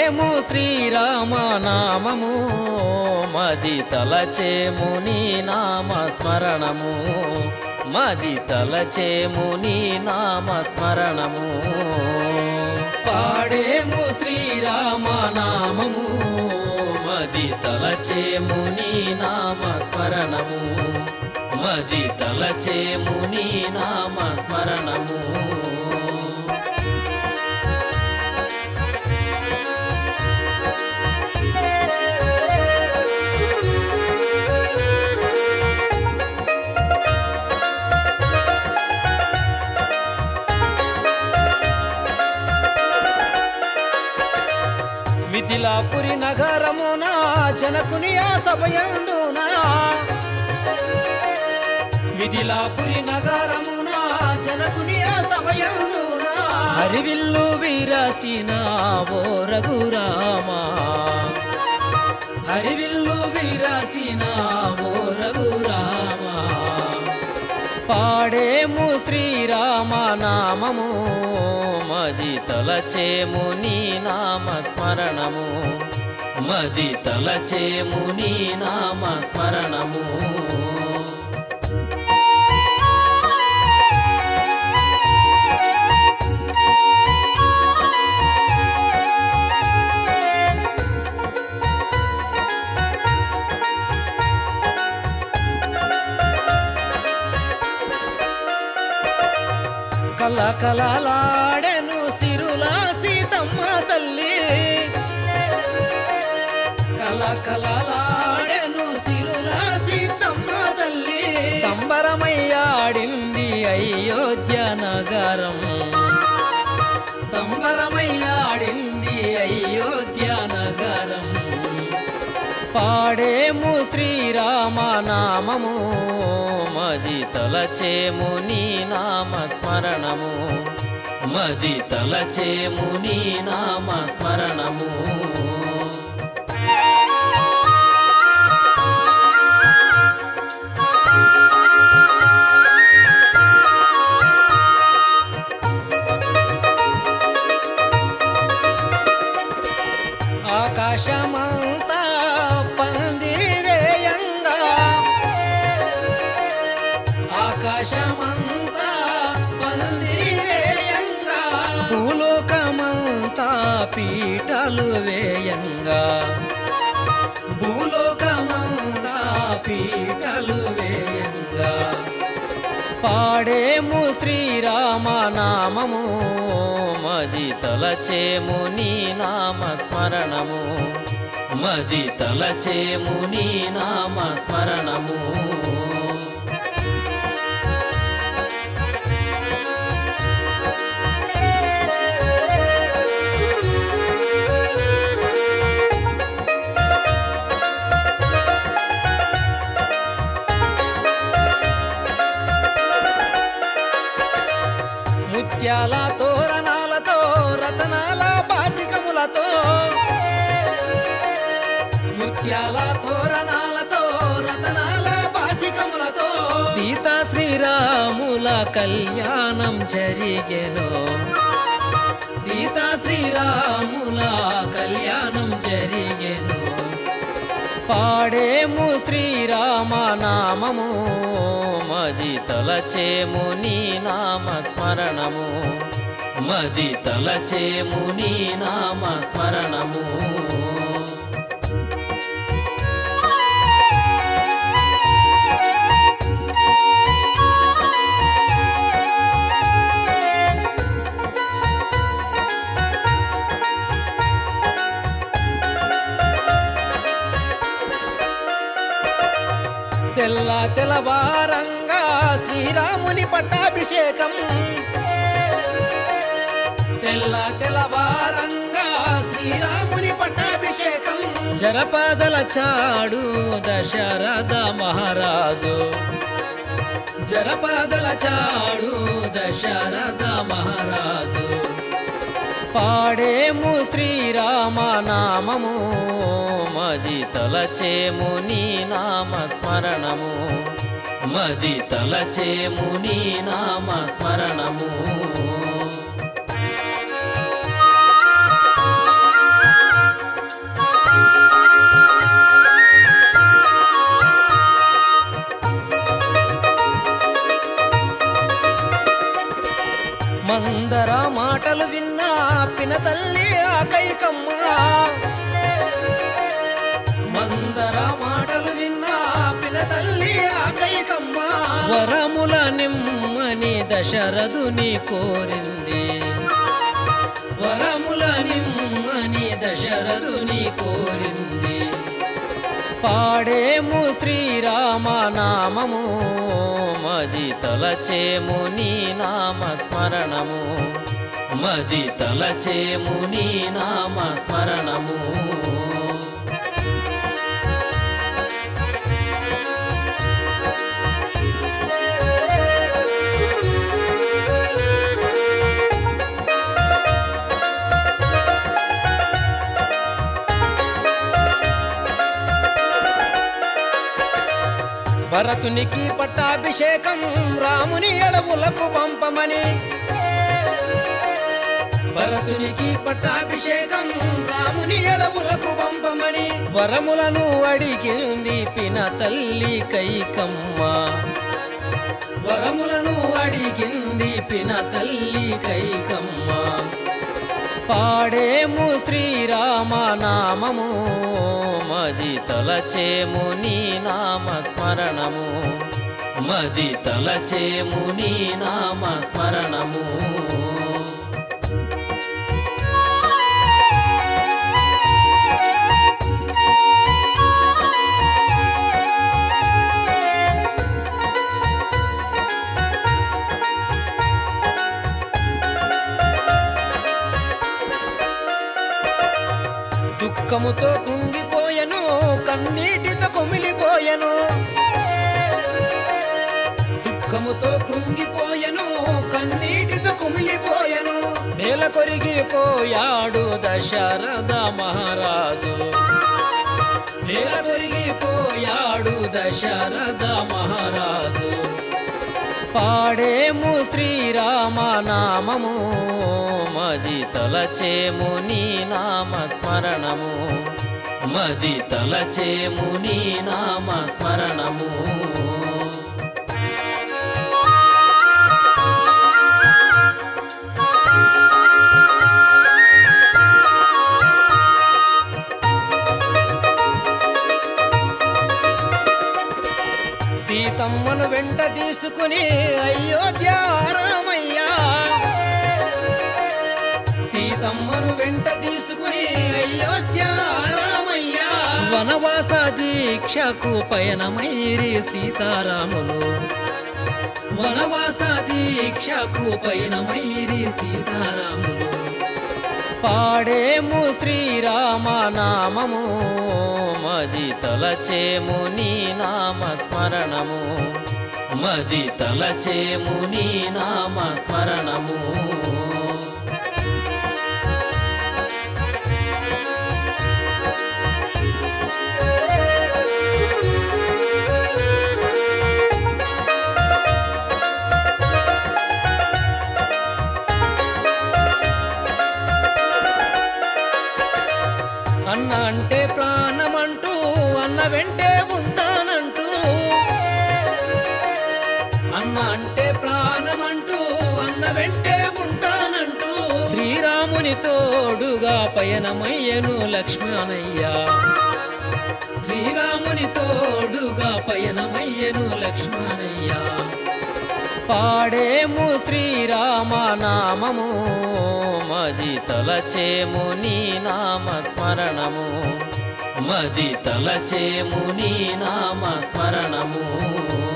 పాడేము శ్రీరామ నామము మది తలచేము నీ నామ స్మరణము మది తలచేము నీ నామ స్మరణము పాడేము శ్రీరామ నామము మది తలచేము నీ నామ స్మరణము మది తలచేము నీ నామ స్మరణము మిథిలాపురి నగరమున జనకుని ఆ సభయందున మిథిలాపురి నగరమున జనకుని ఆ సభయందున హరివిల్లు విరసిన ఓ రఘురామా హరివిల్లు విరసిన ఓ రఘురామా పాడేము శ్రీరామ నామము మది తలచేము నీ నామ స్మరణము మది తలచేము నీ నామ స్మరణము కల కలలాడెను సిరుల సీతమ్మ తల్లి కల కలలాడెను సిరుల సీతమ్మ తల్లి సంబరమయ్యాడింది అయోధ్య నగరం సంబరమయ్యాడింది అయోధ్య నగరం పాడేము శ్రీరామ నామము మది తలచేము నీ నామ స్మరణము మది తలచేము నీ నామ స్మరణము ఆకాశమంతా పందిరేయంగా ఆకాశమంతా పందిరేయంగా భూలోకమంతా పీటలు వేయంగా భూలోకమంతా పీటలు వేయంగా పాడేము శ్రీరామ నామము మది తలచేము నీ నామ స్మరణము మది తలచేము నీ నామ స్మరణము ముత్యాల తోరణాలతో రతనాల బాసికములతో ముత్యాల తోరణాలతో రతనాల బాసికములతో సీతా శ్రీరాముల కళ్యాణం జరిగెను సీతా శ్రీరాముల కళ్యాణం జరిగెను పాడేము శ్రీరామ నామము మది తలచేము నీ నామ స్మరణము మది తలచేము నీ నామ స్మరణము తెల్ల తెల్లవారంగా శ్రీరాముని పట్టాభిషేకం తెల్ల తెల్లవారంగా శ్రీరాముని పట్టాభిషేకం జరపదల చాడు దశరథ మహారాజు జరపదల చాడు దశరథ మహారాజు పాడేము శ్రీరామ నామము మది తలచేము నీ నామ స్మరణము మది తలచేము నీ నామ స్మరణము దశరథుని కోరింది వరముల నిమ్మని దశరథుని కోరింది పాడేము శ్రీరామ నామము మది తలచేము నీ నామ స్మరణము మది తలచేము నీ నామ స్మరణము భరతునికి పట్టాభిషేకం రాముని ఎడవులకు పంపమని భరతునికి పట్టాభిషేకం రాముని ఎడవులకు పంపమని వరములను అడిగింది పిన తల్లి కైకమ్మ వరములను అడిగింది పిన తల్లి కైకమ్మ పాడేము శ్రీరామ నామము మది తలచేము నీ నామ స్మరణము మది తలచేము నీ నామ స్మరణము దుఃఖముతో కుంగిపోయెను కన్నీటితో కుమిలిపోయెను దుఃఖముతో కృంగిపోయెను కన్నీటితో కుమిలిపోయెను నేల కొరిగిపోయాడు దశరథ మహారాజు నేల కొరిగిపోయాడు దశరథ మహారాజు పాడేము శ్రీరామ నామము మది తలచేము నీ నామ స్మరణము మది తలచేము నీ నామ స్మరణము సీతమ్మను వెంట తీసుకుని అయోధ్య రామయ్యా సీతమ్మను వెంట తీసుకుని అయోధ్య రామయ్యా వనవాస దీక్షకు పయనమైరి సీతారాములు వనవాస దీక్షకు పయనమైరి సీతారాములు పాడేము శ్రీరామ నామము మది తలచేము నీ నామ స్మరణము మది తలచేము నీ నామ స్మరణము అన్న అంటే ప్రాణమంటూ అన్న వెంటే ఉంటానంటూ అన్న అంటే ప్రాణమంటూ అన్న వెంటే ఉంటానంటూ శ్రీరాముని తోడుగా పయనమయ్యను లక్ష్మణయ్య శ్రీరాముని తోడుగా పయనమయ్యను లక్ష్మణయ్య పాడేము శ్రీరామ నామము మది తలచేము నీ నామ స్మరణము మది తలచేము నీ నామ స్మరణము